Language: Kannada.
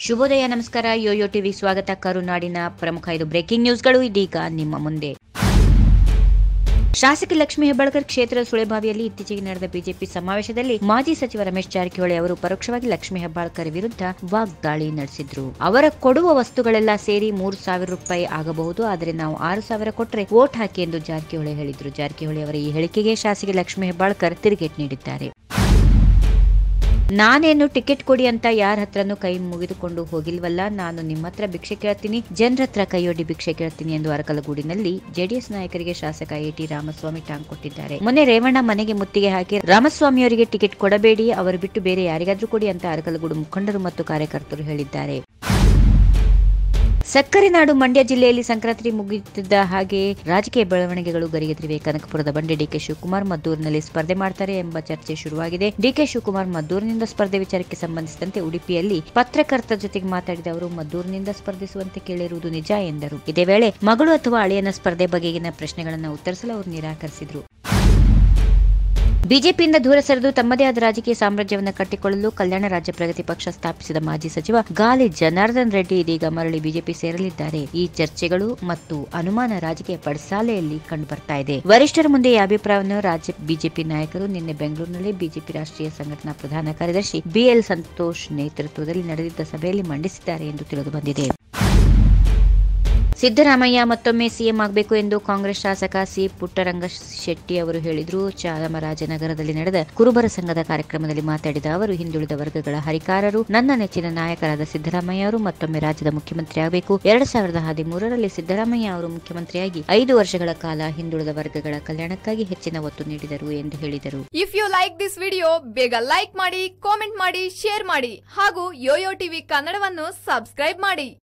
ಶುಭೋದಯ ನಮಸ್ಕಾರ ಯೋಯೋ ಟಿವಿ ಸ್ವಾಗತ ಕರುನಾಡಿನ ಪ್ರಮುಖ ಐದು ಬ್ರೇಕಿಂಗ್ ನ್ಯೂಸ್ಗಳು ಇದೀಗ ನಿಮ್ಮ ಮುಂದೆ ಶಾಸಕಿ ಲಕ್ಷ್ಮೀ ಹೆಬ್ಬಾಳ್ಕರ್ ಕ್ಷೇತ್ರದ ಸುಳೆಬಾವಿಯಲ್ಲಿ ಇತ್ತೀಚೆಗೆ ನಡೆದ ಬಿಜೆಪಿ ಸಮಾವೇಶದಲ್ಲಿ ಮಾಜಿ ಸಚಿವ ರಮೇಶ್ ಜಾರಕಿಹೊಳಿ ಅವರು ಪರೋಕ್ಷವಾಗಿ ಲಕ್ಷ್ಮೀ ಹೆಬ್ಬಾಳ್ಕರ್ ವಿರುದ್ಧ ವಾಗ್ದಾಳಿ ನಡೆಸಿದ್ರು ಅವರ ಕೊಡುವ ವಸ್ತುಗಳೆಲ್ಲ ಸೇರಿ ಮೂರು ಸಾವಿರ ರೂಪಾಯಿ ಆಗಬಹುದು ಆದರೆ ನಾವು ಆರು ಸಾವಿರ ಕೊಟ್ಟರೆ ವೋಟ್ ಹಾಕಿ ಎಂದು ಜಾರಕಿಹೊಳಿ ಹೇಳಿದ್ರು ಜಾರಕಿಹೊಳಿ ಅವರ ಈ ಹೇಳಿಕೆಗೆ ಶಾಸಕಿ ಲಕ್ಷ್ಮೀ ಹೆಬ್ಬಾಳ್ಕರ್ ತಿರುಗೇಟ್ ನೀಡಿದ್ದಾರೆ ನಾನೇನು ಟಿಕೆಟ್ ಕೊಡಿ ಅಂತ ಯಾರ ಹತ್ರನೂ ಕೈ ಮುಗಿದುಕೊಂಡು ಹೋಗಿಲ್ವಲ್ಲ ನಾನು ನಿಮ್ಮ ಹತ್ರ ಭಿಕ್ಷೆ ಕೇಳ್ತೀನಿ ಜನರ ಹತ್ರ ಕೈಯೊಡ್ಡಿ ಭಿಕ್ಷೆ ಕೇಳ್ತೀನಿ ಎಂದು ಅರಕಲಗೂಡಿನಲ್ಲಿ ಜೆಡಿಎಸ್ ನಾಯಕರಿಗೆ ಶಾಸಕ ಎಟಿ ರಾಮಸ್ವಾಮಿ ಟಾಂಗ್ ಕೊಟ್ಟಿದ್ದಾರೆ ಮೊನ್ನೆ ರೇವಣ್ಣ ಮನೆಗೆ ಮುತ್ತಿಗೆ ಹಾಕಿ ರಾಮಸ್ವಾಮಿಯವರಿಗೆ ಟಿಕೆಟ್ ಕೊಡಬೇಡಿ ಅವರು ಬಿಟ್ಟು ಬೇರೆ ಯಾರಿಗಾದ್ರೂ ಕೊಡಿ ಅಂತ ಅರಕಲಗೂಡು ಮುಖಂಡರು ಮತ್ತು ಕಾರ್ಯಕರ್ತರು ಹೇಳಿದ್ದಾರೆ ಸಕ್ಕರೆ ನಾಡು ಮಂಡ್ಯ ಜಿಲ್ಲೆಯಲ್ಲಿ ಸಂಕ್ರಾಂತಿ ಮುಗಿಯುತ್ತಿದ್ದ ಹಾಗೆ ರಾಜಕೀಯ ಬೆಳವಣಿಗೆಗಳು ಗರಿಗೆದರಿವೆ ಕನಕಪುರದ ಬಂಡೆ ಡಿಕೆ ಶಿವಕುಮಾರ್ ಮದ್ದೂರಿನಲ್ಲಿ ಸ್ಪರ್ಧೆ ಮಾಡ್ತಾರೆ ಎಂಬ ಚರ್ಚೆ ಶುರುವಾಗಿದೆ ಡಿಕೆ ಶಿವಕುಮಾರ್ ಮದ್ದೂರಿನಿಂದ ಸ್ಪರ್ಧೆ ವಿಚಾರಕ್ಕೆ ಸಂಬಂಧಿಸಿದಂತೆ ಉಡುಪಿಯಲ್ಲಿ ಪತ್ರಕರ್ತರ ಜೊತೆಗೆ ಮಾತಾಡಿದ ಅವರು ಮದ್ದೂರಿನಿಂದ ಸ್ಪರ್ಧಿಸುವಂತೆ ಕೇಳಿರುವುದು ನಿಜ ಎಂದರು ಇದೇ ವೇಳೆ ಮಗಳು ಅಥವಾ ಅಳಿಯನ ಸ್ಪರ್ಧೆ ಬಗೆಗಿನ ಪ್ರಶ್ನೆಗಳನ್ನು ಉತ್ತರಿಸಲು ಅವರು ನಿರಾಕರಿಸಿದರು ಬಿಜೆಪಿಯಿಂದ ದೂರ ಸರಿದು ತಮ್ಮದೇ ಆದ ರಾಜಕೀಯ ಸಾಮ್ರಾಜ್ಯವನ್ನು ಕಟ್ಟಿಕೊಳ್ಳಲು ಕಲ್ಯಾಣ ರಾಜ್ಯ ಪ್ರಗತಿ ಪಕ್ಷ ಸ್ಥಾಪಿಸಿದ ಮಾಜಿ ಸಚಿವ ಗಾಲಿ ಜನಾರ್ದನ್ ರೆಡ್ಡಿ ಇದೀಗ ಮರಳಿ ಬಿಜೆಪಿ ಸೇರಲಿದ್ದಾರೆ ಈ ಚರ್ಚೆಗಳು ಮತ್ತು ಅನುಮಾನ ರಾಜಕೀಯ ಪಡಸಾಲೆಯಲ್ಲಿ ಕಂಡುಬರ್ತಾ ಇದೆ ವರಿಷ್ಠರ ಮುಂದೆ ಈ ಅಭಿಪ್ರಾಯವನ್ನು ರಾಜ್ಯ ಬಿಜೆಪಿ ನಾಯಕರು ನಿನ್ನೆ ಬೆಂಗಳೂರಿನಲ್ಲಿ ಬಿಜೆಪಿ ರಾಷ್ಟ್ರೀಯ ಸಂಘಟನಾ ಪ್ರಧಾನ ಕಾರ್ಯದರ್ಶಿ ಬಿಎಲ್ ಸಂತೋಷ್ ನೇತೃತ್ವದಲ್ಲಿ ನಡೆದಿದ್ದ ಸಭೆಯಲ್ಲಿ ಮಂಡಿಸಿದ್ದಾರೆ ಎಂದು ತಿಳಿದು ಬಂದಿದೆ ಸಿದ್ದರಾಮಯ್ಯ ಮತ್ತೊಮ್ಮೆ ಸಿಎಂ ಆಗಬೇಕು ಎಂದು ಕಾಂಗ್ರೆಸ್ ಶಾಸಕ ಸಿ ಪುಟ್ಟರಂಗ ಶೆಟ್ಟಿ ಅವರು ಹೇಳಿದರು ಚಾಮರಾಜನಗರದಲ್ಲಿ ನಡೆದ ಕುರುಬರ ಸಂಘದ ಕಾರ್ಯಕ್ರಮದಲ್ಲಿ ಮಾತಾಡಿದ ಅವರು ಹಿಂದುಳಿದ ವರ್ಗಗಳ ಹರಿಕಾರರು ನನ್ನ ನೆಚ್ಚಿನ ನಾಯಕರಾದ ಸಿದ್ದರಾಮಯ್ಯ ಅವರು ಮತ್ತೊಮ್ಮೆ ರಾಜ್ಯದ ಮುಖ್ಯಮಂತ್ರಿ ಆಗಬೇಕು ಎರಡ್ ಸಾವಿರದ ಹದಿಮೂರರಲ್ಲಿ ಸಿದ್ದರಾಮಯ್ಯ ಅವರು ಮುಖ್ಯಮಂತ್ರಿಯಾಗಿ ಐದು ವರ್ಷಗಳ ಕಾಲ ಹಿಂದುಳಿದ ವರ್ಗಗಳ ಕಲ್ಯಾಣಕ್ಕಾಗಿ ಹೆಚ್ಚಿನ ಒತ್ತು ನೀಡಿದರು ಎಂದು ಹೇಳಿದರು if you like this video ಬೇಗ ಲೈಕ್ ಮಾಡಿ ಕಾಮೆಂಟ್ ಮಾಡಿ ಶೇರ್ ಮಾಡಿ ಹಾಗೂ ಯೋಯೋ ಟಿವಿ ಕನ್ನಡವನ್ನು ಸಬ್ಸ್ಕ್ರೈಬ್ ಮಾಡಿ